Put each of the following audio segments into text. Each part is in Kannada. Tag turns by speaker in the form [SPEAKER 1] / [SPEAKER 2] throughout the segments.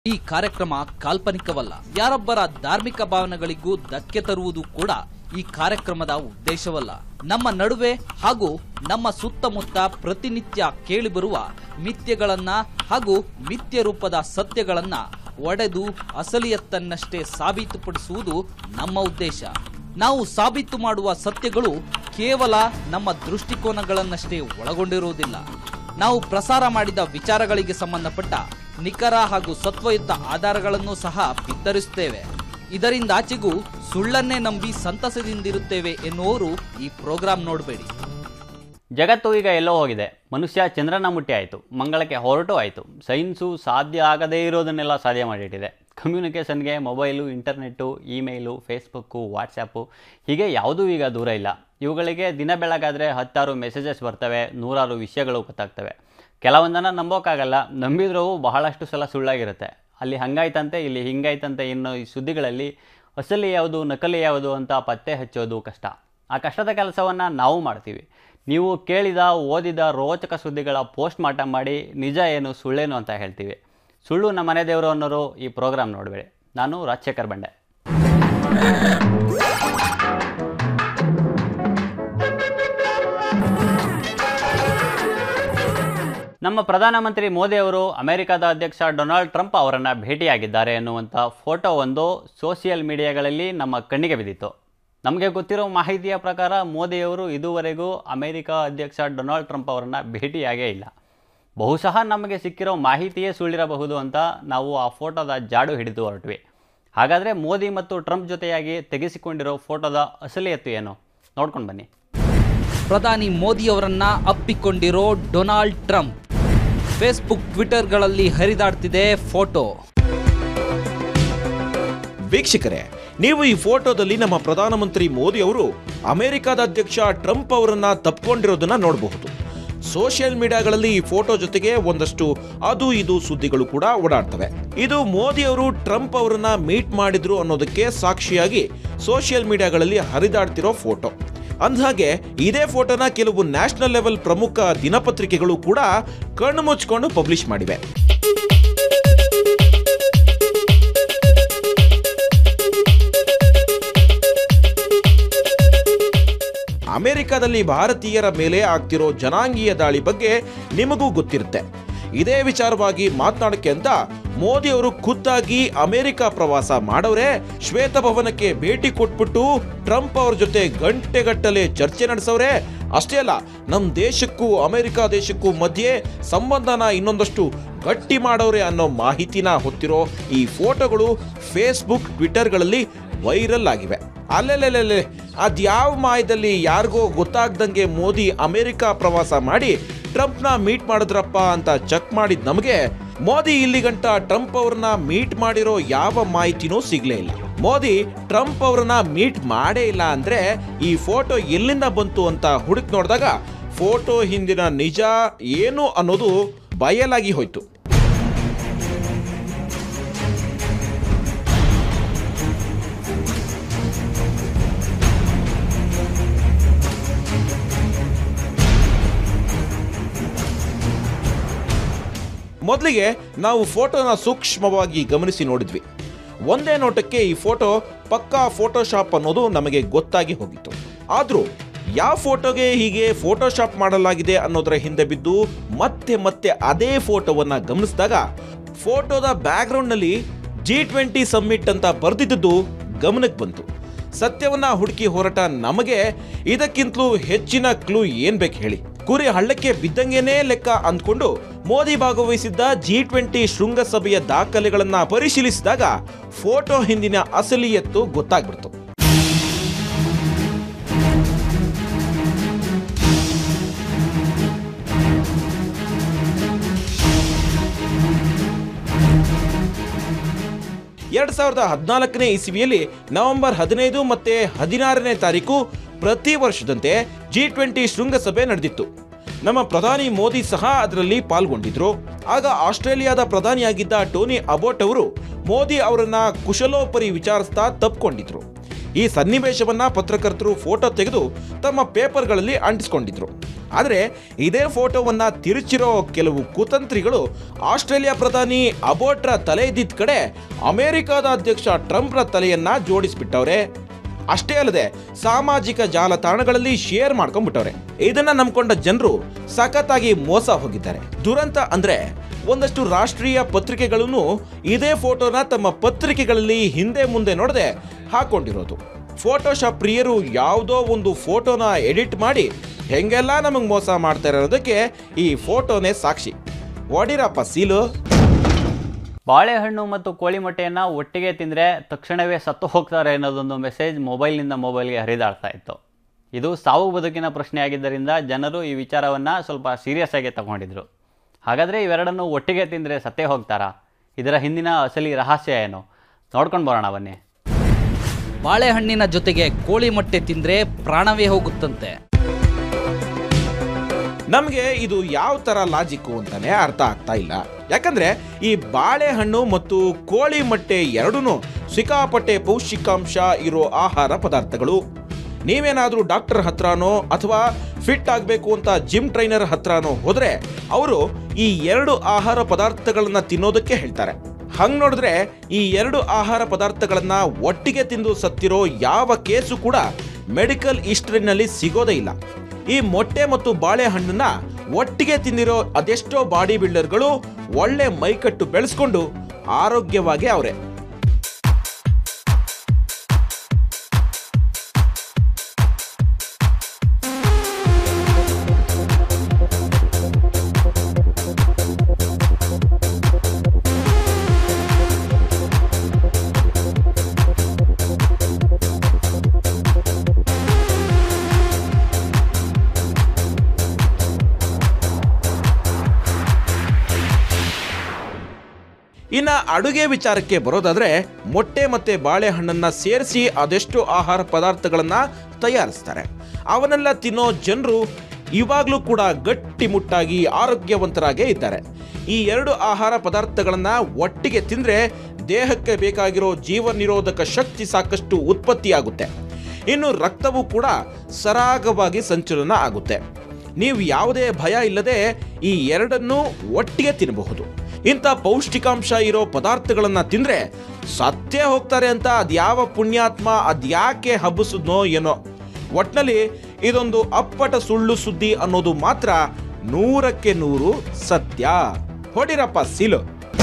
[SPEAKER 1] ಈ ಕಾರ್ಯಕ್ರಮ ಕಾಲ್ಪನಿಕವಲ್ಲ ಯಾರೊಬ್ಬರ ಧಾರ್ಮಿಕ ಭಾವನೆಗಳಿಗೂ ಧಕ್ಕೆ ತರುವುದು ಕೂಡ ಈ ಕಾರ್ಯಕ್ರಮದ ಉದ್ದೇಶವಲ್ಲ ನಮ್ಮ ನಡುವೆ ಹಾಗೂ ನಮ್ಮ ಸುತ್ತಮುತ್ತ ಪ್ರತಿನಿತ್ಯ ಕೇಳಿಬರುವ ಮಿಥ್ಯಗಳನ್ನ ಹಾಗೂ ಮಿಥ್ಯ ರೂಪದ ಸತ್ಯಗಳನ್ನ ಒಡೆದು ಅಸಲಿಯತ್ತನ್ನಷ್ಟೇ ಸಾಬೀತುಪಡಿಸುವುದು ನಮ್ಮ ಉದ್ದೇಶ ನಾವು ಸಾಬೀತು ಮಾಡುವ ಸತ್ಯಗಳು ಕೇವಲ ನಮ್ಮ ದೃಷ್ಟಿಕೋನಗಳನ್ನಷ್ಟೇ ಒಳಗೊಂಡಿರುವುದಿಲ್ಲ ನಾವು ಪ್ರಸಾರ ಮಾಡಿದ ವಿಚಾರಗಳಿಗೆ ಸಂಬಂಧಪಟ್ಟ ನಿಖರ ಹಾಗೂ ಸತ್ವಯುತ ಆಧಾರಗಳನ್ನು ಸಹ ಬಿತ್ತರಿಸುತ್ತೇವೆ ಇದರಿಂದಾಚೆಗೂ ಸುಳ್ಳನ್ನೇ ನಂಬಿ ಸಂತಸದಿಂದಿರುತ್ತೇವೆ ಎನ್ನುವವರು ಈ ಪ್ರೋಗ್ರಾಂ ನೋಡಬೇಡಿ
[SPEAKER 2] ಜಗತ್ತು ಈಗ ಎಲ್ಲೋ ಹೋಗಿದೆ ಮನುಷ್ಯ ಚಂದ್ರನ ಮುಟ್ಟಿ ಆಯಿತು ಮಂಗಳಕ್ಕೆ ಹೊರಟು ಆಯಿತು ಸೈನ್ಸು ಸಾಧ್ಯ ಆಗದೇ ಇರೋದನ್ನೆಲ್ಲ ಸಾಧ್ಯ ಮಾಡಿಟ್ಟಿದೆ ಕಮ್ಯುನಿಕೇಷನ್ಗೆ mobile internet email Facebook WhatsApp ಹೀಗೆ ಯಾವುದೂ ಈಗ ದೂರ ಇಲ್ಲ ಇವುಗಳಿಗೆ ದಿನ ಬೆಳಗಾದರೆ ಹತ್ತಾರು ಮೆಸೇಜಸ್ ಬರ್ತವೆ ನೂರಾರು ವಿಷಯಗಳು ಗೊತ್ತಾಗ್ತವೆ ಕೆಲವೊಂದನ್ನು ನಂಬೋಕ್ಕಾಗಲ್ಲ ನಂಬಿದ್ರೂ ಬಹಳಷ್ಟು ಸಲ ಸುಳ್ಳಾಗಿರುತ್ತೆ ಅಲ್ಲಿ ಹಂಗಾಯ್ತಂತೆ ಇಲ್ಲಿ ಹಿಂಗಾಯ್ತಂತೆ ಇನ್ನೂ ಈ ಸುದ್ದಿಗಳಲ್ಲಿ ಅಸಲಿ ಯಾವುದು ನಕಲಿ ಯಾವುದು ಅಂತ ಪತ್ತೆ ಹಚ್ಚೋದು ಕಷ್ಟ ಆ ಕಷ್ಟದ ಕೆಲಸವನ್ನು ನಾವು ಮಾಡ್ತೀವಿ ನೀವು ಕೇಳಿದ ಓದಿದ ರೋಚಕ ಸುದ್ದಿಗಳ ಪೋಸ್ಟ್ ಮಾಟ ಮಾಡಿ ನಿಜ ಏನು ಸುಳ್ಳೇನು ಅಂತ ಹೇಳ್ತೀವಿ ಸುಳ್ಳು ನಮ್ಮ ಮನೆ ದೇವರು ಅನ್ನೋರು ಈ ಪ್ರೋಗ್ರಾಮ್ ನೋಡಬೇಡಿ ನಾನು ರಾಜಶೇಖರ್ ಬಂಡೆ ನಮ್ಮ ಪ್ರಧಾನಮಂತ್ರಿ ಮೋದಿ ಅವರು ಅಮೆರಿಕದ ಅಧ್ಯಕ್ಷ ಡೊನಾಲ್ಡ್ ಟ್ರಂಪ್ ಅವರನ್ನು ಭೇಟಿಯಾಗಿದ್ದಾರೆ ಎನ್ನುವಂಥ ಫೋಟೋ ಒಂದು ಸೋಷಿಯಲ್ ಮೀಡಿಯಾಗಳಲ್ಲಿ ನಮ್ಮ ಕಣ್ಣಿಗೆ ಬಿದ್ದಿತ್ತು ನಮಗೆ ಗೊತ್ತಿರೋ ಮಾಹಿತಿಯ ಪ್ರಕಾರ ಮೋದಿಯವರು ಇದುವರೆಗೂ ಅಮೆರಿಕ ಅಧ್ಯಕ್ಷ ಡೊನಾಲ್ಡ್ ಟ್ರಂಪ್ ಅವರನ್ನು ಭೇಟಿಯಾಗೇ ಇಲ್ಲ ಬಹುಶಃ ನಮಗೆ ಸಿಕ್ಕಿರೋ ಮಾಹಿತಿಯೇ ಸುಳ್ಳಿರಬಹುದು ಅಂತ ನಾವು ಆ ಫೋಟೋದ ಜಾಡು ಹಿಡಿದು ಹೊರಟ್ವಿ ಹಾಗಾದರೆ ಮೋದಿ ಮತ್ತು ಟ್ರಂಪ್ ಜೊತೆಯಾಗಿ ತೆಗೆಸಿಕೊಂಡಿರೋ ಫೋಟೋದ ಅಸಲಿಯತ್ತು ಏನು ನೋಡ್ಕೊಂಡು ಬನ್ನಿ
[SPEAKER 1] ಪ್ರಧಾನಿ ಮೋದಿಯವರನ್ನ ಅಪ್ಪಿಕೊಂಡಿರೋ ಡೊನಾಲ್ಡ್ ಟ್ರಂಪ್ ಫೇಸ್ಬುಕ್ ಟ್ವಿಟರ್ಗಳಲ್ಲಿ ಹರಿದಾಡ್ತಿದೆ ಫೋಟೋ
[SPEAKER 3] ವೀಕ್ಷಕರೇ ನೀವು ಈ ಫೋಟೋದಲ್ಲಿ ನಮ್ಮ ಪ್ರಧಾನಮಂತ್ರಿ ಮೋದಿ ಅವರು ಅಮೆರಿಕದ ಅಧ್ಯಕ್ಷ ಟ್ರಂಪ್ ಅವರನ್ನ ತಪ್ಪಿಕೊಂಡಿರೋದನ್ನ ನೋಡಬಹುದು ಸೋಷಿಯಲ್ ಮೀಡಿಯಾಗಳಲ್ಲಿ ಈ ಫೋಟೋ ಜೊತೆಗೆ ಒಂದಷ್ಟು ಅದು ಇದು ಸುದ್ದಿಗಳು ಕೂಡ ಓಡಾಡ್ತವೆ ಇದು ಮೋದಿ ಅವರು ಟ್ರಂಪ್ ಅವರನ್ನ ಮೀಟ್ ಮಾಡಿದ್ರು ಅನ್ನೋದಕ್ಕೆ ಸಾಕ್ಷಿಯಾಗಿ ಸೋಷಿಯಲ್ ಮೀಡಿಯಾಗಳಲ್ಲಿ ಹರಿದಾಡ್ತಿರೋ ಫೋಟೋ ಅಂದ್ಹಾಗೆ ಇದೇ ಫೋಟೋನ ಕೆಲವು ನ್ಯಾಷನಲ್ ಲೆವೆಲ್ ಪ್ರಮುಖ ದಿನಪತ್ರಿಕೆಗಳು ಕೂಡ ಕಣ್ಣು ಮುಚ್ಕೊಂಡು ಪಬ್ಲಿಷ್ ಮಾಡಿವೆ ಅಮೆರಿಕದಲ್ಲಿ ಭಾರತೀಯರ ಮೇಲೆ ಆಗ್ತಿರೋ ಜನಾಂಗೀಯ ದಾಳಿ ಬಗ್ಗೆ ನಿಮಗೂ ಗೊತ್ತಿರುತ್ತೆ ಇದೇ ವಿಚಾರವಾಗಿ ಮಾತನಾಡಕ್ಕೆ ಅಂತ ಮೋದಿ ಅವರು ಖುದ್ದಾಗಿ ಅಮೆರಿಕ ಪ್ರವಾಸ ಮಾಡವ್ರೆ ಶ್ವೇತಭವನಕ್ಕೆ ಭೇಟಿ ಕೊಟ್ಬಿಟ್ಟು ಟ್ರಂಪ್ ಅವ್ರ ಜೊತೆ ಗಂಟೆಗಟ್ಟಲೆ ಚರ್ಚೆ ನಡೆಸವ್ರೆ ಅಷ್ಟೇ ಅಲ್ಲ ನಮ್ಮ ದೇಶಕ್ಕೂ ಅಮೆರಿಕ ದೇಶಕ್ಕೂ ಮಧ್ಯೆ ಸಂಬಂಧನ ಇನ್ನೊಂದಷ್ಟು ಗಟ್ಟಿ ಮಾಡವ್ರೆ ಅನ್ನೋ ಮಾಹಿತಿನ ಹೊತ್ತಿರೋ ಈ ಫೋಟೋಗಳು ಫೇಸ್ಬುಕ್ ಟ್ವಿಟರ್ಗಳಲ್ಲಿ ವೈರಲ್ ಆಗಿವೆ ಅಲ್ಲೆಲ್ಲೆಲ್ಲೆ ಅದ್ಯಾವ ಮಾಯದಲ್ಲಿ ಯಾರಿಗೋ ಗೊತ್ತಾಗ್ದಂಗೆ ಮೋದಿ ಅಮೆರಿಕ ಪ್ರವಾಸ ಮಾಡಿ ಟ್ರಂಪ್ನ ಮೀಟ್ ಮಾಡಿದ್ರಪ್ಪ ಅಂತ ಚೆಕ್ ಮಾಡಿದ ನಮಗೆ ಮೋದಿ ಇಲ್ಲಿಗಂಟ ಟ್ರಂಪ್ ಅವ್ರನ್ನ ಮೀಟ್ ಮಾಡಿರೋ ಯಾವ ಮಾಹಿತಿನೂ ಸಿಗ್ಲೇ ಇಲ್ಲ ಮೋದಿ ಟ್ರಂಪ್ ಅವ್ರನ್ನ ಮೀಟ್ ಮಾಡೇ ಇಲ್ಲ ಅಂದ್ರೆ ಈ ಫೋಟೋ ಎಲ್ಲಿಂದ ಬಂತು ಅಂತ ಹುಡುಕ್ ನೋಡಿದಾಗ ಫೋಟೋ ಹಿಂದಿನ ನಿಜ ಏನು ಅನ್ನೋದು ಬಯಲಾಗಿ ಹೋಯ್ತು ಮೊದಲಿಗೆ ನಾವು ಫೋಟೋನ ಸೂಕ್ಷ್ಮವಾಗಿ ಗಮನಿಸಿ ನೋಡಿದ್ವಿ ಒಂದೇ ನೋಟಕ್ಕೆ ಈ ಫೋಟೋ ಪಕ್ಕಾ ಫೋಟೋಶಾಪ್ ಅನ್ನೋದು ನಮಗೆ ಗೊತ್ತಾಗಿ ಹೋಗಿತ್ತು ಆದರೂ ಯಾವ ಫೋಟೋಗೆ ಹೀಗೆ ಫೋಟೋಶಾಪ್ ಮಾಡಲಾಗಿದೆ ಅನ್ನೋದರ ಹಿಂದೆ ಬಿದ್ದು ಮತ್ತೆ ಮತ್ತೆ ಅದೇ ಫೋಟೋವನ್ನ ಗಮನಿಸಿದಾಗ ಫೋಟೋದ ಬ್ಯಾಕ್ಗ್ರೌಂಡ್ನಲ್ಲಿ ಜಿ ಟ್ವೆಂಟಿ ಸಮ್ಮಿಟ್ ಅಂತ ಬರೆದಿದ್ದು ಗಮನಕ್ಕೆ ಬಂತು ಸತ್ಯವನ್ನ ಹುಡುಕಿ ಹೊರಟ ನಮಗೆ ಇದಕ್ಕಿಂತಲೂ ಹೆಚ್ಚಿನ ಕ್ಲೂ ಏನ್ ಬೇಕು ಹೇಳಿ ಕುರಿ ಹಳ್ಳಕ್ಕೆ ಬಿದ್ದಂಗೆನೇ ಲೆಕ್ಕ ಅಂದ್ಕೊಂಡು ಮೋದಿ ಭಾಗವಹಿಸಿದ್ದ ಜಿ ಟ್ವೆಂಟಿ ಶೃಂಗಸಭೆಯ ದಾಖಲೆಗಳನ್ನ ಪರಿಶೀಲಿಸಿದಾಗ ಫೋಟೋ ಹಿಂದಿನ ಅಸಲಿಯತ್ತು ಗೊತ್ತಾಗ್ಬಿಡ್ತು ಎರಡ್ ಸಾವಿರದ ಹದಿನಾಲ್ಕನೇ ಇಸವಿಯಲ್ಲಿ ನವೆಂಬರ್ ಹದಿನೈದು ಮತ್ತೆ ಹದಿನಾರನೇ ತಾರೀಕು ಪ್ರತಿ ವರ್ಷದಂತೆ ಜಿ ಟ್ವೆಂಟಿ ಶೃಂಗಸಭೆ ನಡೆದಿತ್ತು ನಮ್ಮ ಪ್ರಧಾನಿ ಮೋದಿ ಸಹ ಅದರಲ್ಲಿ ಪಾಲ್ಗೊಂಡಿದ್ರು ಆಗ ಆಸ್ಟ್ರೇಲಿಯಾದ ಪ್ರಧಾನಿಯಾಗಿದ್ದ ಟೋನಿ ಅಬೋಟ್ ಅವರು ಮೋದಿ ಅವರನ್ನ ಕುಶಲೋಪರಿ ವಿಚಾರಿಸ್ತಾ ತಪ್ಪಿಕೊಂಡಿದ್ರು ಈ ಸನ್ನಿವೇಶವನ್ನ ಪತ್ರಕರ್ತರು ಫೋಟೋ ತೆಗೆದು ತಮ್ಮ ಪೇಪರ್ಗಳಲ್ಲಿ ಅಂಟಿಸ್ಕೊಂಡಿದ್ರು ಆದರೆ ಇದೇ ಫೋಟೋವನ್ನ ತಿರುಚಿರೋ ಕೆಲವು ಕುತಂತ್ರಿಗಳು ಆಸ್ಟ್ರೇಲಿಯಾ ಪ್ರಧಾನಿ ಅಬೋಟ್ರ ತಲೆ ಇದ್ದಿದ್ದ ಕಡೆ ಅಮೆರಿಕದ ಅಧ್ಯಕ್ಷ ಟ್ರಂಪ್ರ ತಲೆಯನ್ನ ಜೋಡಿಸ್ಬಿಟ್ಟವ್ರೆ ಅಷ್ಟೇ ಅಲ್ಲದೆ ಸಾಮಾಜಿಕ ಜಾಲತಾಣಗಳಲ್ಲಿ ಶೇರ್ ಮಾಡ್ಕೊಂಡ್ಬಿಟ್ಟವ್ರೆ ಇದನ್ನ ನಂಬ್ಕೊಂಡ ಜನರು ಸಖತ್ತಾಗಿ ಮೋಸ ಹೋಗಿದ್ದಾರೆ ದುರಂತ ಅಂದ್ರೆ ಒಂದಷ್ಟು ರಾಷ್ಟ್ರೀಯ ಪತ್ರಿಕೆಗಳನ್ನು ಇದೇ ಫೋಟೋನ ತಮ್ಮ ಪತ್ರಿಕೆಗಳಲ್ಲಿ ಹಿಂದೆ ಮುಂದೆ ನೋಡದೆ ಹಾಕೊಂಡಿರೋದು ಫೋಟೋಶಾಪ್ ಪ್ರಿಯರು ಯಾವುದೋ ಒಂದು ಫೋಟೋನ ಎಡಿಟ್ ಮಾಡಿ ಹೆಂಗೆಲ್ಲ ನಮಗೆ ಮೋಸ ಮಾಡ್ತಾರೆ ಅನ್ನೋದಕ್ಕೆ ಈ ಫೋಟೋನೇ ಸಾಕ್ಷಿ ಒಡಿರಪ್ಪ ಸೀಲು
[SPEAKER 2] ಬಾಳೆಹಣ್ಣು ಮತ್ತು ಕೋಳಿ ಮೊಟ್ಟೆಯನ್ನು ಒಟ್ಟಿಗೆ ತಿಂದರೆ ತಕ್ಷಣವೇ ಸತ್ತು ಹೋಗ್ತಾರೆ ಅನ್ನೋದೊಂದು ಮೆಸೇಜ್ ಮೊಬೈಲ್ನಿಂದ ಮೊಬೈಲ್ಗೆ ಹರಿದಾಡ್ತಾ ಇತ್ತು ಇದು ಸಾವು ಬದುಕಿನ ಪ್ರಶ್ನೆ ಆಗಿದ್ದರಿಂದ ಜನರು ಈ ವಿಚಾರವನ್ನು ಸ್ವಲ್ಪ ಸೀರಿಯಸ್ ಆಗಿ ತಗೊಂಡಿದ್ರು ಹಾಗಾದರೆ ಇವೆರಡನ್ನು ಒಟ್ಟಿಗೆ ತಿಂದರೆ ಸತ್ತೇ ಹೋಗ್ತಾರಾ ಇದರ ಹಿಂದಿನ ಅಸಲಿ ರಹಸ್ಯ ಏನು ನೋಡ್ಕೊಂಡು ಬರೋಣ ಬನ್ನಿ
[SPEAKER 1] ಬಾಳೆಹಣ್ಣಿನ ಜೊತೆಗೆ ಕೋಳಿ ಮೊಟ್ಟೆ ತಿಂದ್ರೆ ಪ್ರಾಣವೇ ಹೋಗುತ್ತಂತೆ
[SPEAKER 3] ನಮಗೆ ಇದು ಯಾವ ಥರ ಲಾಜಿಕ್ಕು ಅಂತಾನೆ ಅರ್ಥ ಆಗ್ತಾ ಇಲ್ಲ ಯಾಕಂದ್ರೆ ಈ ಬಾಳೆಹಣ್ಣು ಮತ್ತು ಕೋಳಿ ಮೊಟ್ಟೆ ಎರಡೂ ಸಿಕ್ಕಾಪಟ್ಟೆ ಪೌಷ್ಟಿಕಾಂಶ ಇರೋ ಆಹಾರ ಪದಾರ್ಥಗಳು ನೀವೇನಾದರೂ ಡಾಕ್ಟರ್ ಹತ್ರನೋ ಅಥವಾ ಫಿಟ್ ಆಗಬೇಕು ಅಂತ ಜಿಮ್ ಟ್ರೈನರ್ ಹತ್ರನೋ ಹೋದ್ರೆ ಅವರು ಈ ಎರಡು ಆಹಾರ ಪದಾರ್ಥಗಳನ್ನ ತಿನ್ನೋದಕ್ಕೆ ಹೇಳ್ತಾರೆ ಹಂಗ್ ನೋಡಿದ್ರೆ ಈ ಎರಡು ಆಹಾರ ಪದಾರ್ಥಗಳನ್ನ ಒಟ್ಟಿಗೆ ತಿಂದು ಸತ್ತಿರೋ ಯಾವ ಕೇಸು ಕೂಡ ಮೆಡಿಕಲ್ ಹಿಸ್ಟ್ರಿನಲ್ಲಿ ಸಿಗೋದೇ ಇಲ್ಲ ಈ ಮೊಟ್ಟೆ ಮತ್ತು ಬಾಳೆಹಣ್ಣನ್ನ ಒಟ್ಟಿಗೆ ತಿಂದಿರೋ ಅದೆಷ್ಟೋ ಬಾಡಿ ಬಿಲ್ಡರ್ಗಳು ಒಳ್ಳೆ ಮೈಕಟ್ಟು ಬೆಳೆಸ್ಕೊಂಡು ಆರೋಗ್ಯವಾಗಿ ಅವರೇ ಇನ್ನ ಅಡುಗೆ ವಿಚಾರಕ್ಕೆ ಬರೋದಾದ್ರೆ ಮೊಟ್ಟೆ ಮತ್ತೆ ಬಾಳೆಹಣ್ಣನ್ನ ಸೇರಿಸಿ ಅದೆಷ್ಟು ಆಹಾರ ಪದಾರ್ಥಗಳನ್ನ ತಯಾರಿಸ್ತಾರೆ ಅವನ್ನೆಲ್ಲ ತಿನ್ನೋ ಜನರು ಇವಾಗಲೂ ಕೂಡ ಗಟ್ಟಿಮುಟ್ಟಾಗಿ ಆರೋಗ್ಯವಂತರಾಗೇ ಇದ್ದಾರೆ ಈ ಎರಡು ಆಹಾರ ಪದಾರ್ಥಗಳನ್ನ ಒಟ್ಟಿಗೆ ತಿಂದ್ರೆ ದೇಹಕ್ಕೆ ಬೇಕಾಗಿರೋ ಜೀವ ನಿರೋಧಕ ಶಕ್ತಿ ಸಾಕಷ್ಟು ಉತ್ಪತ್ತಿಯಾಗುತ್ತೆ ಇನ್ನು ರಕ್ತವೂ ಕೂಡ ಸರಾಗವಾಗಿ ಸಂಚಲನ ಆಗುತ್ತೆ ನೀವು ಯಾವುದೇ ಭಯ ಇಲ್ಲದೆ ಈ ಎರಡನ್ನೂ ಒಟ್ಟಿಗೆ ತಿನ್ನಬಹುದು ಇಂಥ ಪೌಷ್ಟಿಕಾಂಶ ಇರೋ ಪದಾರ್ಥಗಳನ್ನ ತಿಂದ್ರೆ ಸತ್ತೇ ಹೋಗ್ತಾರೆ ಅಂತ ಅದ್ಯಾವ ಪುಣ್ಯಾತ್ಮ ಅದ್ಯಾಕೆ ಹಬ್ಬಿಸಿದ್ನೋ ಏನೋ ಒಟ್ನಲ್ಲಿ ಇದೊಂದು ಅಪ್ಪಟ ಸುಳ್ಳು ಸುದ್ದಿ ಅನ್ನೋದು ಮಾತ್ರ ನೂರಕ್ಕೆ ನೂರು ಸತ್ಯ ಹೊಡಿರಪ್ಪ ಸೀಲು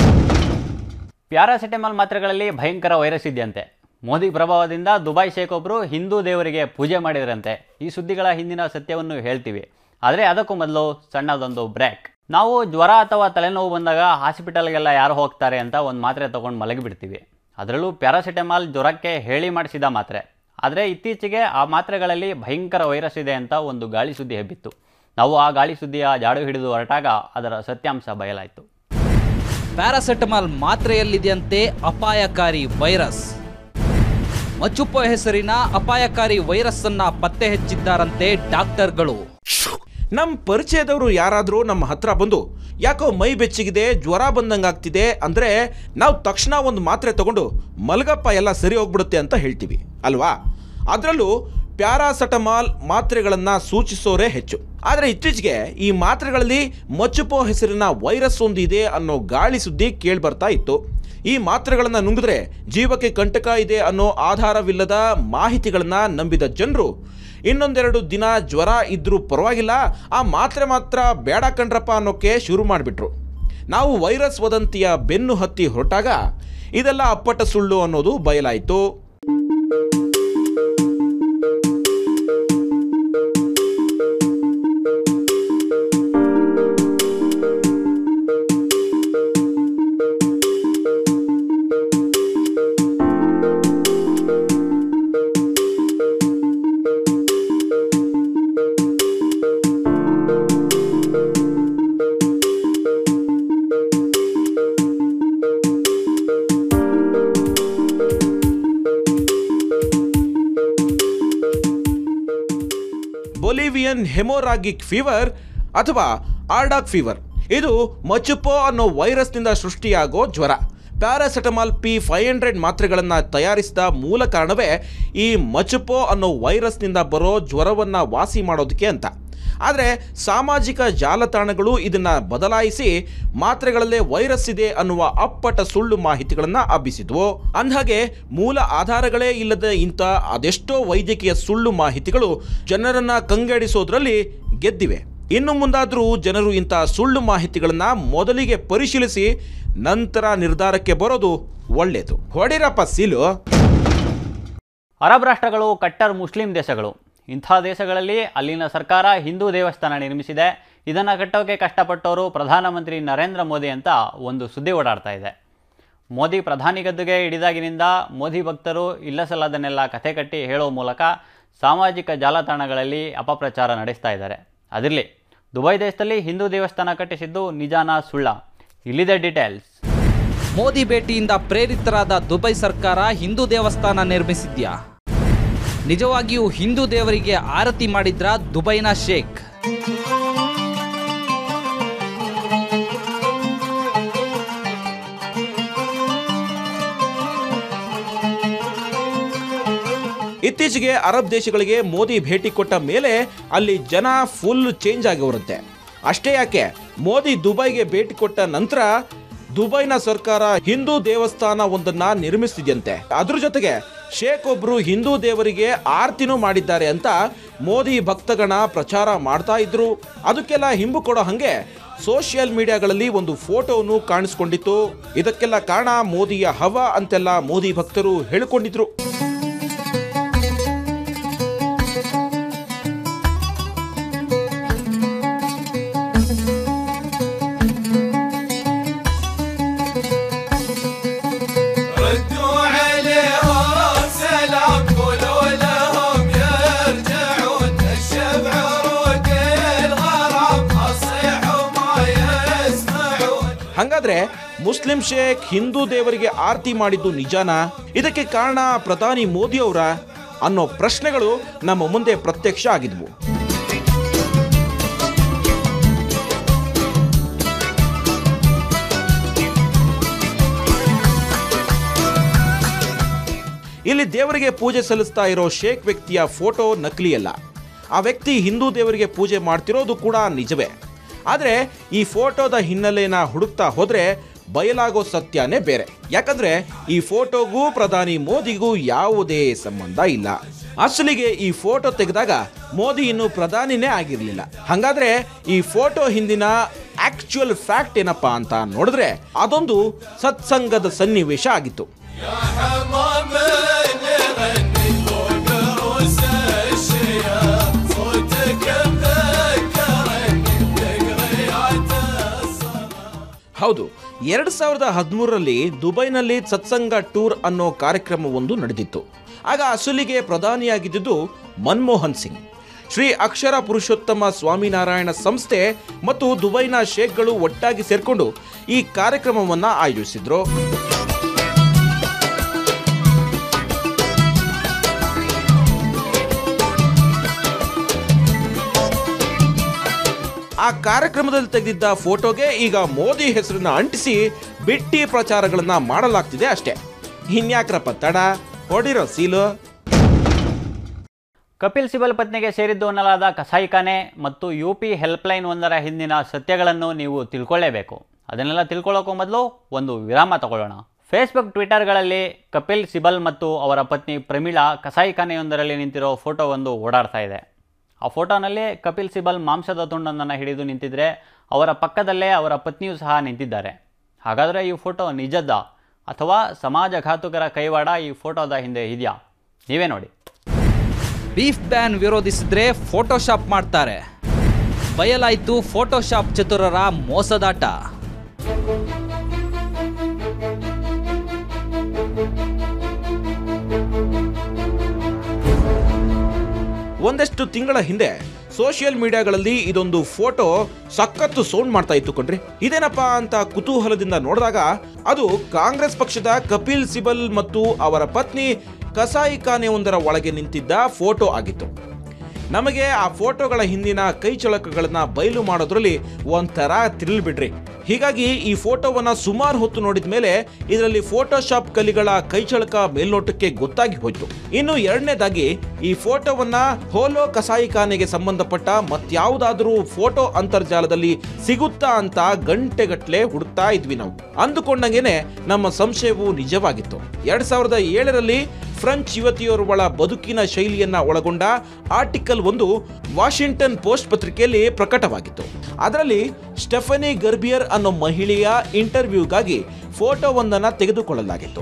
[SPEAKER 2] ಪ್ಯಾರಾಸಿಟಮಾಲ್ ಮಾತ್ರೆಗಳಲ್ಲಿ ಭಯಂಕರ ವೈರಸ್ ಇದೆಯಂತೆ ಮೋದಿ ಪ್ರಭಾವದಿಂದ ದುಬೈ ಶೇಖ್ ಒಬ್ಬರು ಹಿಂದೂ ದೇವರಿಗೆ ಪೂಜೆ ಮಾಡಿದ್ರಂತೆ ಈ ಸುದ್ದಿಗಳ ಹಿಂದಿನ ಸತ್ಯವನ್ನು ಹೇಳ್ತೀವಿ ಆದರೆ ಅದಕ್ಕೂ ಮೊದಲು ಸಣ್ಣದೊಂದು ಬ್ರೇಕ್ ನಾವು ಜ್ವರ ಅಥವಾ ತಲೆನೋವು ಬಂದಾಗ ಹಾಸ್ಪಿಟಲ್ಗೆಲ್ಲ ಯಾರು ಹೋಗ್ತಾರೆ ಅಂತ ಒಂದು ಮಾತ್ರೆ ತೊಗೊಂಡು ಮಲಗಿಬಿಡ್ತೀವಿ ಅದರಲ್ಲೂ ಪ್ಯಾರಾಸಿಟಮಾಲ್ ಜ್ವರಕ್ಕೆ ಹೇಳಿ ಮಾಡಿಸಿದ ಮಾತ್ರೆ ಆದರೆ ಇತ್ತೀಚೆಗೆ ಆ ಮಾತ್ರೆಗಳಲ್ಲಿ ಭಯಂಕರ ವೈರಸ್ ಇದೆ ಅಂತ ಒಂದು ಗಾಳಿ ಸುದ್ದಿ ಹಬ್ಬಿತ್ತು ನಾವು ಆ ಗಾಳಿ ಸುದ್ದಿಯ ಜಾಡು ಹಿಡಿದು ಹೊರಟಾಗ ಅದರ ಸತ್ಯಾಂಶ ಬಯಲಾಯಿತು
[SPEAKER 1] ಪ್ಯಾರಾಸೆಟಮಾಲ್ ಮಾತ್ರೆಯಲ್ಲಿದೆಯಂತೆ ಅಪಾಯಕಾರಿ ವೈರಸ್ ಮಚ್ಚುಪ್ಪ ಹೆಸರಿನ ಅಪಾಯಕಾರಿ ವೈರಸ್ ಅನ್ನ ಪತ್ತೆ ಹಚ್ಚಿದ್ದಾರಂತೆ ಡಾಕ್ಟರ್ಗಳು
[SPEAKER 3] ನಮ್ಮ ಪರಿಚಯದವರು ಯಾರಾದರೂ ನಮ್ಮ ಹತ್ರ ಬಂದು ಯಾಕೋ ಮೈ ಬೆಚ್ಚಗಿದೆ ಜ್ವರ ಬಂದಂಗಾಗ್ತಿದೆ ಅಂದರೆ ನಾವು ತಕ್ಷಣ ಒಂದು ಮಾತ್ರೆ ತಗೊಂಡು ಮಲಗಪ್ಪ ಎಲ್ಲ ಸರಿ ಹೋಗ್ಬಿಡುತ್ತೆ ಅಂತ ಹೇಳ್ತೀವಿ ಅಲ್ವಾ ಅದರಲ್ಲೂ ಪ್ಯಾರಾಸೆಟಮಾಲ್ ಮಾತ್ರೆಗಳನ್ನು ಸೂಚಿಸೋರೇ ಹೆಚ್ಚು ಆದರೆ ಇತ್ತೀಚೆಗೆ ಈ ಮಾತ್ರೆಗಳಲ್ಲಿ ಮಚ್ಚುಪೋ ಹೆಸರಿನ ವೈರಸ್ ಒಂದು ಇದೆ ಅನ್ನೋ ಗಾಳಿ ಸುದ್ದಿ ಕೇಳ್ಬರ್ತಾ ಇತ್ತು ಈ ಮಾತ್ರೆಗಳನ್ನು ನುಂಗಿದ್ರೆ ಜೀವಕ್ಕೆ ಕಂಟಕ ಇದೆ ಅನ್ನೋ ಆಧಾರವಿಲ್ಲದ ಮಾಹಿತಿಗಳನ್ನ ನಂಬಿದ ಜನರು ಇನ್ನೊಂದೆರಡು ದಿನ ಜ್ವರ ಇದ್ರೂ ಪರವಾಗಿಲ್ಲ ಆ ಮಾತ್ರೆ ಮಾತ್ರ ಬೇಡ ಕಣ್ರಪ್ಪ ಅನ್ನೋಕ್ಕೆ ಶುರು ಮಾಡಿಬಿಟ್ರು ನಾವು ವೈರಸ್ ವದಂತಿಯ ಬೆನ್ನು ಹತ್ತಿ ಹೊರಟಾಗ ಇದೆಲ್ಲ ಅಪ್ಪಟ ಸುಳ್ಳು ಅನ್ನೋದು ಬಯಲಾಯಿತು ಬೊಲಿವಿಯನ್ ಹೆಮೊರಾಗಿಕ್ ಫೀವರ್ ಅಥವಾ ಆರ್ಡಾಕ್ ಫೀವರ್ ಇದು ಮಚುಪೋ ಅನ್ನೋ ವೈರಸ್ನಿಂದ ಸೃಷ್ಟಿಯಾಗೋ ಜ್ವರ ಪ್ಯಾರಾಸೆಟಮಾಲ್ ಪಿ ಫೈವ್ ಹಂಡ್ರೆಡ್ ಮಾತ್ರೆಗಳನ್ನು ತಯಾರಿಸಿದ ಮೂಲ ಕಾರಣವೇ ಈ ಮಚುಪೋ ಅನ್ನೋ ವೈರಸ್ನಿಂದ ಬರೋ ಜ್ವರವನ್ನು ವಾಸಿ ಮಾಡೋದಕ್ಕೆ ಅಂತ ಆದರೆ ಸಾಮಾಜಿಕ ಜಾಲತಾಣಗಳು ಇದನ್ನ ಬದಲಾಯಿಸಿ ಮಾತ್ರೆಗಳಲ್ಲೇ ವೈರಸ್ ಇದೆ ಅನ್ನುವ ಅಪ್ಪಟ ಸುಳ್ಳು ಮಾಹಿತಿಗಳನ್ನ ಹಬ್ಬಿಸಿದ್ವು ಅಂದ್ಹಾಗೆ ಮೂಲ ಆಧಾರಗಳೇ ಇಲ್ಲದ ಇಂಥ ಅದೆಷ್ಟೋ ವೈದ್ಯಕೀಯ ಸುಳ್ಳು ಮಾಹಿತಿಗಳು ಜನರನ್ನ ಕಂಗೆಡಿಸೋದ್ರಲ್ಲಿ ಗೆದ್ದಿವೆ ಇನ್ನು ಮುಂದಾದರೂ ಜನರು ಇಂಥ ಸುಳ್ಳು ಮಾಹಿತಿಗಳನ್ನ ಮೊದಲಿಗೆ ಪರಿಶೀಲಿಸಿ ನಂತರ ನಿರ್ಧಾರಕ್ಕೆ ಬರೋದು ಒಳ್ಳೆಯದು ಹೊಡಿರಪ್ಪ ಸೀಲು
[SPEAKER 2] ಅರಬ್ ರಾಷ್ಟ್ರಗಳು ಕಟ್ಟರ್ ಮುಸ್ಲಿಂ ದೇಶಗಳು ಇಂಥ ದೇಶಗಳಲ್ಲಿ ಅಲ್ಲಿನ ಸರ್ಕಾರ ಹಿಂದೂ ದೇವಸ್ಥಾನ ನಿರ್ಮಿಸಿದೆ ಇದನ್ನು ಕಟ್ಟೋಕೆ ಕಷ್ಟಪಟ್ಟವರು ಪ್ರಧಾನಮಂತ್ರಿ ನರೇಂದ್ರ ಮೋದಿ ಅಂತ ಒಂದು ಸುದ್ದಿ ಓಡಾಡ್ತಾ ಇದೆ ಮೋದಿ ಪ್ರಧಾನಿ ಗದ್ದುಗೆ ಹಿಡಿದಾಗಿನಿಂದ ಮೋದಿ ಭಕ್ತರು ಇಲ್ಲಸಲ್ಲದನ್ನೆಲ್ಲ ಕಥೆ ಕಟ್ಟಿ ಹೇಳೋ ಮೂಲಕ ಸಾಮಾಜಿಕ ಜಾಲತಾಣಗಳಲ್ಲಿ ಅಪಪ್ರಚಾರ ನಡೆಸ್ತಾ ಇದ್ದಾರೆ ಅದಿರಲಿ ದುಬೈ ದೇಶದಲ್ಲಿ ಹಿಂದೂ ದೇವಸ್ಥಾನ ಕಟ್ಟಿಸಿದ್ದು ನಿಜಾನ ಸುಳ್ಳ ಇಲ್ಲಿದೆ ಡೀಟೇಲ್ಸ್
[SPEAKER 1] ಮೋದಿ ಭೇಟಿಯಿಂದ ಪ್ರೇರಿತರಾದ ದುಬೈ ಸರ್ಕಾರ ಹಿಂದೂ ದೇವಸ್ಥಾನ ನಿರ್ಮಿಸಿದ್ಯಾ ನಿಜವಾಗಿಯೂ ಹಿಂದೂ ದೇವರಿಗೆ ಆರತಿ ಮಾಡಿದ್ರ ದುಬೈನ ಶೇಖ್
[SPEAKER 3] ಇತ್ತೀಚೆಗೆ ಅರಬ್ ದೇಶಗಳಿಗೆ ಮೋದಿ ಭೇಟಿ ಕೊಟ್ಟ ಮೇಲೆ ಅಲ್ಲಿ ಜನ ಫುಲ್ ಚೇಂಜ್ ಆಗಿವರಂತೆ ಅಷ್ಟೇ ಯಾಕೆ ಮೋದಿ ದುಬೈಗೆ ಭೇಟಿ ಕೊಟ್ಟ ನಂತರ ದುಬೈನ ಸರ್ಕಾರ ಹಿಂದೂ ದೇವಸ್ಥಾನ ಒಂದನ್ನ ನಿರ್ಮಿಸ್ತಿದ್ಯಂತೆ ಅದ್ರ ಜೊತೆಗೆ ಶೇಖ್ ಒಬ್ರು ಹಿಂದೂ ದೇವರಿಗೆ ಆರ್ತಿನೂ ಮಾಡಿದ್ದಾರೆ ಅಂತ ಮೋದಿ ಭಕ್ತಗಣ ಪ್ರಚಾರ ಮಾಡ್ತಾ ಇದ್ರು ಅದಕ್ಕೆಲ್ಲ ಹಿಂಬು ಕೊಡೋ ಹಂಗೆ ಸೋಷಿಯಲ್ ಮೀಡಿಯಾಗಳಲ್ಲಿ ಒಂದು ಫೋಟೋನು ಕಾಣಿಸ್ಕೊಂಡಿತ್ತು ಇದಕ್ಕೆಲ್ಲ ಕಾರಣ ಮೋದಿಯ ಹವ ಅಂತೆಲ್ಲ ಮೋದಿ ಭಕ್ತರು ಹೇಳಿಕೊಂಡಿದ್ರು
[SPEAKER 4] ردوا عليهم سلام قولوا لهم يرجعون الشبع عروق الغرام اصيح وما يسمعون
[SPEAKER 3] ಹಂಗಾದ್ರೆ ಮುಸ್ಲಿಂ ಶೇಖ್ ಹಿಂದೂ ದೇವರಿಗೆ ಆರತಿ ಮಾಡಿದ್ದು ನಿಜಾನ ಇದಕ್ಕೆ ಕಾರಣ ಪ್ರಧಾನಿ ಮೋದಿ ಅವರ ಅನ್ನೋ ಪ್ರಶ್ನೆಗಳು ನಮ್ಮ ಮುಂದೆ ಪ್ರತ್ಯಕ್ಷ ಆಗಿದ್ವು ಇಲ್ಲಿ ದೇವರಿಗೆ ಪೂಜೆ ಸಲ್ಲಿಸ್ತಾ ಇರೋ ಶೇಖ್ ವ್ಯಕ್ತಿಯ ಫೋಟೋ ನಕಲಿಯಲ್ಲ ಆ ವ್ಯಕ್ತಿ ಹಿಂದೂ ದೇವರಿಗೆ ಪೂಜೆ ಮಾಡ್ತಿರೋದು ಕೂಡ ನಿಜವೇ ಆದರೆ ಈ ಫೋಟೋದ ಹಿನ್ನೆಲೆನ ಹುಡುಕ್ತಾ ಹೋದ್ರೆ ಬಯಲಾಗೋ ಸತ್ಯನೇ ಬೇರೆ ಯಾಕಂದ್ರೆ ಈ ಫೋಟೋಗೂ ಪ್ರಧಾನಿ ಮೋದಿಗೂ ಯಾವುದೇ ಸಂಬಂಧ ಇಲ್ಲ ಅಸಲಿಗೆ ಈ ಫೋಟೋ ತೆಗೆದಾಗ ಮೋದಿ ಇನ್ನು ಪ್ರಧಾನಿನೇ ಆಗಿರಲಿಲ್ಲ ಹಾಗಾದ್ರೆ ಈ ಫೋಟೋ ಹಿಂದಿನ ಆಕ್ಚುಯಲ್ ಫ್ಯಾಕ್ಟ್ ಏನಪ್ಪಾ ಅಂತ ನೋಡಿದ್ರೆ ಅದೊಂದು ಸತ್ಸಂಗದ ಸನ್ನಿವೇಶ ಆಗಿತ್ತು
[SPEAKER 4] حمام نغني فوق رؤوس الشياب صوتك مذكرني بقريات
[SPEAKER 3] ಹೌದು ಎರಡ್ ಸಾವಿರದ ಹದಿಮೂರರಲ್ಲಿ ದುಬೈನಲ್ಲಿ ಸತ್ಸಂಗ ಟೂರ್ ಅನ್ನೋ ಕಾರ್ಯಕ್ರಮವೊಂದು ನಡೆದಿತ್ತು ಆಗ ಅಸಲಿಗೆ ಪ್ರಧಾನಿಯಾಗಿದ್ದುದು ಮನಮೋಹನ್ ಸಿಂಗ್ ಶ್ರೀ ಅಕ್ಷರ ಪುರುಷೋತ್ತಮ ಸ್ವಾಮಿನಾರಾಯಣ ಸಂಸ್ಥೆ ಮತ್ತು ದುಬೈನ ಶೇಖ್ಗಳು ಒಟ್ಟಾಗಿ ಸೇರ್ಕೊಂಡು ಈ ಕಾರ್ಯಕ್ರಮವನ್ನ ಆಯೋಜಿಸಿದ್ರು ಆ ಕಾರ್ಯಕ್ರಮದಲ್ಲಿ ತೆಗೆದಿದ್ದ ಫೋಟೋಗೆ ಈಗ ಮೋದಿ ಹೆಸರನ್ನ ಅಂಟಿಸಿ ಬಿಟ್ಟಿ ಪ್ರಚಾರಗಳನ್ನ ಮಾಡಲಾಗ್ತಿದೆ ಅಷ್ಟೇ ಇನ್ಯಾಕ್ರಪ್ಪ ತಡ ಹೊಡಿರೋ ಸೀಲು
[SPEAKER 2] ಕಪಿಲ್ ಸಿಬಲ್ ಪತ್ನಿಗೆ ಸೇರಿದ್ದು ಅನ್ನಲಾದ ಕಸಾಯಿಖಾನೆ ಮತ್ತು ಯು ಪಿ ಹೆಲ್ಪ್ಲೈನ್ ಒಂದರ ಹಿಂದಿನ ಸತ್ಯಗಳನ್ನು ನೀವು ತಿಳ್ಕೊಳ್ಳೇಬೇಕು ಅದನ್ನೆಲ್ಲ ತಿಳ್ಕೊಳ್ಳೋಕ್ಕೂ ಮೊದಲು ಒಂದು ವಿರಾಮ ತಗೊಳ್ಳೋಣ ಫೇಸ್ಬುಕ್ ಟ್ವಿಟರ್ಗಳಲ್ಲಿ ಕಪಿಲ್ ಸಿಬಲ್ ಮತ್ತು ಅವರ ಪತ್ನಿ ಪ್ರಮೀಳಾ ಕಸಾಯಿಖಾನೆಯೊಂದರಲ್ಲಿ ನಿಂತಿರೋ ಫೋಟೋ ಒಂದು ಓಡಾಡ್ತಾ ಇದೆ ಆ ಫೋಟೋನಲ್ಲಿ ಕಪಿಲ್ ಸಿಬಲ್ ಮಾಂಸದ ತುಂಡೊಂದನ್ನು ಹಿಡಿದು ನಿಂತಿದ್ರೆ ಅವರ ಪಕ್ಕದಲ್ಲೇ ಅವರ ಪತ್ನಿಯೂ ಸಹ ನಿಂತಿದ್ದಾರೆ ಹಾಗಾದರೆ ಈ ಫೋಟೋ ನಿಜದ್ದ ಅಥವಾ ಸಮಾಜಘಾತುಕರ ಕೈವಾಡ ಈ ಫೋಟೋದ ಹಿಂದೆ ಇದೆಯಾ ನೀವೇ ನೋಡಿ
[SPEAKER 1] ಬೀಫ್ ಬ್ಯಾನ್ ವಿರೋಧಿಸಿದ್ರೆ ಫೋಟೋಶಾಪ್ ಮಾಡ್ತಾರೆ ಬಯಲಾಯ್ತು ಫೋಟೋಶಾಪ್ ಚತುರರ ಮೋಸದಾಟ
[SPEAKER 3] ಒಂದಷ್ಟು ತಿಂಗಳ ಹಿಂದೆ ಸೋಷಿಯಲ್ ಮೀಡಿಯಾಗಳಲ್ಲಿ ಇದೊಂದು ಫೋಟೋ ಸಖತ್ತು ಸೌಂಡ್ ಮಾಡ್ತಾ ಇತ್ತು ಕಣ್ರಿ ಇದೇನಪ್ಪ ಅಂತ ಕುತೂಹಲದಿಂದ ನೋಡಿದಾಗ ಅದು ಕಾಂಗ್ರೆಸ್ ಪಕ್ಷದ ಕಪಿಲ್ ಸಿಬಲ್ ಮತ್ತು ಅವರ ಪತ್ನಿ ಕಸಾಯಿಖಾನೆಯೊಂದರ ಒಳಗೆ ನಿಂತಿದ್ದ ಫೋಟೋ ಆಗಿತ್ತು ನಮಗೆ ಆ ಫೋಟೋಗಳ ಹಿಂದಿನ ಕೈ ಚಳಕಗಳನ್ನ ಬಯಲು ಮಾಡೋದ್ರಲ್ಲಿ ಒಂಥರ ಥ್ರಿಲ್ ಬಿಡ್ರಿ ಹೀಗಾಗಿ ಈ ಫೋಟೋವನ್ನ ಸುಮಾರು ಹೊತ್ತು ನೋಡಿದ ಮೇಲೆ ಇದರಲ್ಲಿ ಫೋಟೋಶಾಪ್ ಕಲಿಗಳ ಕೈಚಳಕ ಮೇಲ್ನೋಟಕ್ಕೆ ಗೊತ್ತಾಗಿ ಹೋಯ್ತು ಇನ್ನು ಎರಡನೇದಾಗಿ ಈ ಫೋಟೋವನ್ನ ಹೋಲೋ ಕಸಾಯಿಖಾನೆಗೆ ಸಂಬಂಧಪಟ್ಟ ಮತ್ಯಾವುದಾದ್ರೂ ಫೋಟೋ ಅಂತರ್ಜಾಲದಲ್ಲಿ ಸಿಗುತ್ತಾ ಅಂತ ಗಂಟೆಗಟ್ಲೆ ಹುಡುಕ್ತಾ ಇದ್ವಿ ನಾವು ಅಂದುಕೊಂಡಂಗೆನೆ ನಮ್ಮ ಸಂಶಯವು ನಿಜವಾಗಿತ್ತು ಎರಡ್ ಸಾವಿರದ ಏಳರಲ್ಲಿ ಫ್ರೆಂಚ್ ಯುವತಿಯೋರ್ವಳ ಬದುಕಿನ ಶೈಲಿಯನ್ನ ಒಳಗೊಂಡ ಆರ್ಟಿಕಲ್ ಒಂದು ವಾಷಿಂಗ್ಟನ್ ಪೋಸ್ಟ್ ಪತ್ರಿಕೆಯಲ್ಲಿ ಪ್ರಕಟವಾಗಿತ್ತು ಅದರಲ್ಲಿ ಸ್ಟೆಫನಿ ಗರ್ಬಿಯರ್ ಅನ್ನೋ ಮಹಿಳೆಯ ಇಂಟರ್ವ್ಯೂಗಾಗಿ ಫೋಟೋವೊಂದನ್ನು ತೆಗೆದುಕೊಳ್ಳಲಾಗಿತ್ತು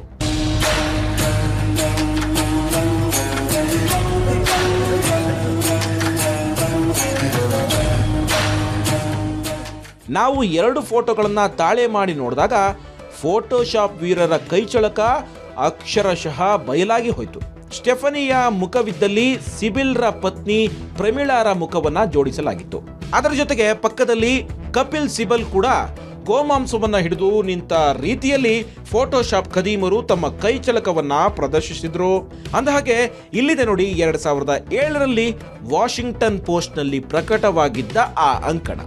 [SPEAKER 3] ನಾವು ಎರಡು ಫೋಟೋಗಳನ್ನ ತಾಳೆ ಮಾಡಿ ನೋಡಿದಾಗ ಫೋಟೋಶಾಪ್ ವೀರರ ಕೈಚಳಕ ಅಕ್ಷರಶಃ ಬಯಲಾಗಿ ಹೋಯಿತು ಸ್ಟೆಫನಿಯ ಮುಖವಿದ್ದಲ್ಲಿ ಸಿಬಿಲ್ರ ಪತ್ನಿ ಪ್ರಮಿಳಾರ ಮುಖವನ್ನ ಜೋಡಿಸಲಾಗಿತ್ತು ಅದರ ಜೊತೆಗೆ ಪಕ್ಕದಲ್ಲಿ ಕಪಿಲ್ ಸಿಬಲ್ ಕೂಡ ಗೋಮಾಂಸವನ್ನ ಹಿಡಿದು ನಿಂತ ರೀತಿಯಲ್ಲಿ ಫೋಟೋಶಾಪ್ ಖದೀಮರು ತಮ್ಮ ಕೈಚಳಕವನ್ನ ಪ್ರದರ್ಶಿಸಿದ್ರು ಅಂದಹಾಗೆ ಇಲ್ಲಿದೆ ನೋಡಿ ಎರಡ್ ಸಾವಿರದ ಏಳರಲ್ಲಿ ವಾಷಿಂಗ್ಟನ್ ಪೋಸ್ಟ್ನಲ್ಲಿ ಪ್ರಕಟವಾಗಿದ್ದ ಆ ಅಂಕಣ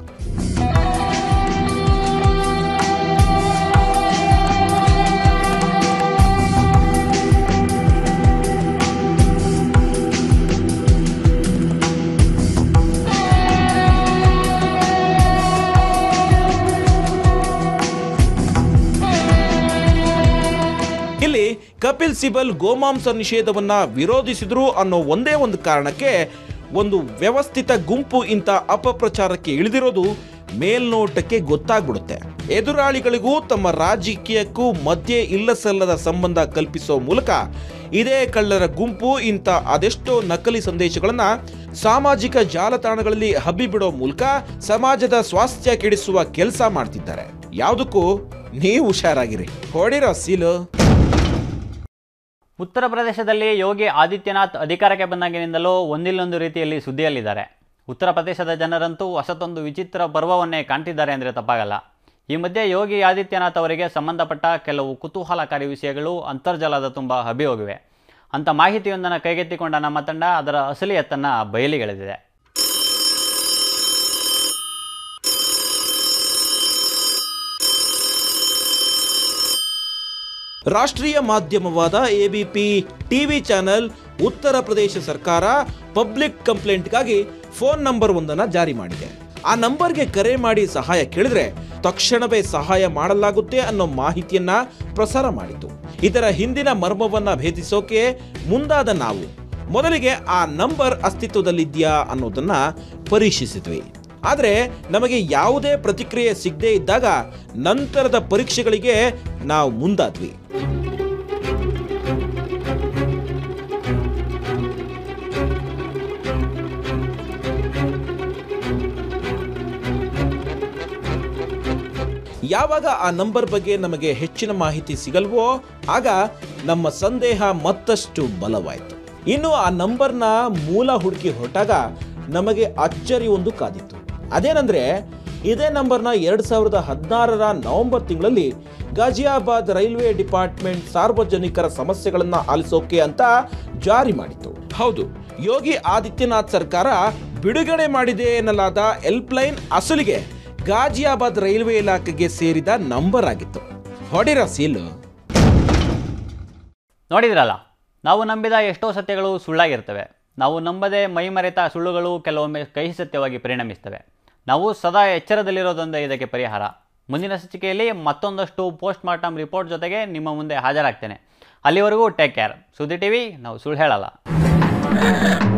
[SPEAKER 3] ಇಲ್ಲಿ ಕಪಿಲ್ ಸಿಬಲ್ ಗೋಮಾಂಸ ನಿಷೇಧವನ್ನ ವಿರೋಧಿಸಿದ್ರು ಅನ್ನೋ ಒಂದೇ ಒಂದು ಕಾರಣಕ್ಕೆ ಒಂದು ವ್ಯವಸ್ಥಿತ ಗುಂಪು ಇಂಥ ಅಪಪ್ರಚಾರಕ್ಕೆ ಇಳಿದಿರೋದು ಮೇಲ್ನೋಟಕ್ಕೆ ಗೊತ್ತಾಗ್ಬಿಡುತ್ತೆ ಎದುರಾಳಿಗಳಿಗೂ ತಮ್ಮ ರಾಜಕೀಯಕ್ಕೂ ಮಧ್ಯೆ ಇಲ್ಲಸಲ್ಲದ ಸಂಬಂಧ ಕಲ್ಪಿಸೋ ಮೂಲಕ ಇದೇ ಕಳ್ಳರ ಗುಂಪು ಇಂಥ ಅದೆಷ್ಟೋ ನಕಲಿ ಸಂದೇಶಗಳನ್ನ ಸಾಮಾಜಿಕ ಜಾಲತಾಣಗಳಲ್ಲಿ ಹಬ್ಬಿಬಿಡೋ ಮೂಲಕ ಸಮಾಜದ ಸ್ವಾಸ್ಥ್ಯ ಕೆಡಿಸುವ ಕೆಲಸ ಮಾಡ್ತಿದ್ದಾರೆ ಯಾವುದಕ್ಕೂ ನೀವು ಹುಷಾರಾಗಿರಿ ಹೊಡಿರೋ ಸೀಲು
[SPEAKER 2] ಉತ್ತರ ಪ್ರದೇಶದಲ್ಲಿ ಯೋಗಿ ಆದಿತ್ಯನಾಥ್ ಅಧಿಕಾರಕ್ಕೆ ಬಂದಾಗಿನಿಂದಲೂ ಒಂದಿಲ್ಲೊಂದು ರೀತಿಯಲ್ಲಿ ಸುದ್ದಿಯಲ್ಲಿದ್ದಾರೆ ಉತ್ತರ ಪ್ರದೇಶದ ಜನರಂತೂ ಹೊಸತೊಂದು ವಿಚಿತ್ರ ಪರ್ವವನ್ನೇ ಕಾಣ್ತಿದ್ದಾರೆ ಅಂದರೆ ತಪ್ಪಾಗಲ್ಲ ಈ ಮಧ್ಯೆ ಯೋಗಿ ಆದಿತ್ಯನಾಥ್ ಅವರಿಗೆ ಸಂಬಂಧಪಟ್ಟ ಕೆಲವು ಕುತೂಹಲಕಾರಿ ವಿಷಯಗಳು ಅಂತರ್ಜಾಲದ ತುಂಬ ಹಬ್ಬಿ ಹೋಗಿವೆ ಅಂಥ ಮಾಹಿತಿಯೊಂದನ್ನು ಕೈಗೆತ್ತಿಕೊಂಡ ನಮ್ಮ ತಂಡ ಅದರ ಅಸಲಿಯತ್ತನ್ನು ಬಯಲಿಗೆಳೆದಿದೆ
[SPEAKER 3] ರಾಷ್ಟ್ರೀಯ ಮಾಧ್ಯಮವಾದ ಎಬಿಪಿ ಟಿವಿ ಚಾನೆಲ್ ಉತ್ತರ ಪ್ರದೇಶ ಸರ್ಕಾರ ಪಬ್ಲಿಕ್ ಕಂಪ್ಲೇಂಟ್ಗಾಗಿ ಫೋನ್ ನಂಬರ್ ಒಂದನ್ನು ಜಾರಿ ಮಾಡಿದೆ ಆ ನಂಬರ್ಗೆ ಕರೆ ಮಾಡಿ ಸಹಾಯ ಕೇಳಿದ್ರೆ ತಕ್ಷಣವೇ ಸಹಾಯ ಮಾಡಲಾಗುತ್ತೆ ಅನ್ನೋ ಮಾಹಿತಿಯನ್ನ ಪ್ರಸಾರ ಮಾಡಿತು ಇದರ ಹಿಂದಿನ ಮರ್ಮವನ್ನ ಭೇದಿಸೋಕೆ ಮುಂದಾದ ನಾವು ಮೊದಲಿಗೆ ಆ ನಂಬರ್ ಅಸ್ತಿತ್ವದಲ್ಲಿದ್ಯಾ ಅನ್ನೋದನ್ನ ಪರೀಕ್ಷಿಸಿದ್ವಿ ಆದರೆ ನಮಗೆ ಯಾವುದೇ ಪ್ರತಿಕ್ರಿಯೆ ಸಿಗದೇ ಇದ್ದಾಗ ನಂತರದ ಪರೀಕ್ಷೆಗಳಿಗೆ ನಾವು ಮುಂದಾದ್ವಿ ಯಾವಾಗ ಆ ನಂಬರ್ ಬಗ್ಗೆ ನಮಗೆ ಹೆಚ್ಚಿನ ಮಾಹಿತಿ ಸಿಗಲ್ವೋ ಆಗ ನಮ್ಮ ಸಂದೇಹ ಮತ್ತಷ್ಟು ಬಲವಾಯಿತು ಇನ್ನು ಆ ನಂಬರ್ನ ಮೂಲ ಹುಡುಕಿ ಹೊರಟಾಗ ನಮಗೆ ಅಚ್ಚರಿ ಒಂದು ಕಾದಿತ್ತು ಅದೇನಂದ್ರೆ ಇದೇ ನಂಬರ್ನ ಎರಡ್ ಸಾವಿರದ ಹದಿನಾರರ ನವೆಂಬರ್ ತಿಂಗಳಲ್ಲಿ ಗಾಜಿಯಾಬಾದ್ ರೈಲ್ವೆ ಡಿಪಾರ್ಟ್ಮೆಂಟ್ ಸಾರ್ವಜನಿಕರ ಸಮಸ್ಯೆಗಳನ್ನ ಆಲಿಸೋಕೆ ಅಂತ ಜಾರಿ ಮಾಡಿತ್ತು ಹೌದು ಯೋಗಿ ಆದಿತ್ಯನಾಥ್ ಸರ್ಕಾರ ಬಿಡುಗಡೆ ಮಾಡಿದೆ ಎನ್ನಲಾದ ಹೆಲ್ಪ್ಲೈನ್ ಅಸಲಿಗೆ ಗಾಜಿಯಾಬಾದ್ ರೈಲ್ವೆ ಇಲಾಖೆಗೆ ಸೇರಿದ ನಂಬರ್ ಆಗಿತ್ತು ಹೊಡಿರ ಸೀಲು
[SPEAKER 2] ನೋಡಿದ್ರಲ್ಲ ನಾವು ನಂಬಿದ ಎಷ್ಟೋ ಸತ್ಯಗಳು ಸುಳ್ಳಾಗಿರ್ತವೆ ನಾವು ನಂಬದೆ ಮೈಮರೆತ ಸುಳ್ಳುಗಳು ಕೆಲವೊಮ್ಮೆ ಕಹಿ ಸತ್ಯವಾಗಿ ಪರಿಣಮಿಸ್ತವೆ ನಾವು ಸದಾ ಎಚ್ಚರದಲ್ಲಿರೋದೊಂದೇ ಇದಕ್ಕೆ ಪರಿಹಾರ ಮುಂದಿನ ಸಂಚಿಕೆಯಲ್ಲಿ ಮತ್ತೊಂದಷ್ಟು ಪೋಸ್ಟ್ ಮಾರ್ಟಮ್ ರಿಪೋರ್ಟ್ ಜೊತೆಗೆ ನಿಮ್ಮ ಮುಂದೆ ಹಾಜರಾಗ್ತೇನೆ ಅಲ್ಲಿವರೆಗೂ ಟೇಕ್ ಕೇರ್ ಸುದ್ದಿ ಟಿವಿ ನಾವು ಸುಳ್ಳು ಹೇಳಲ್ಲ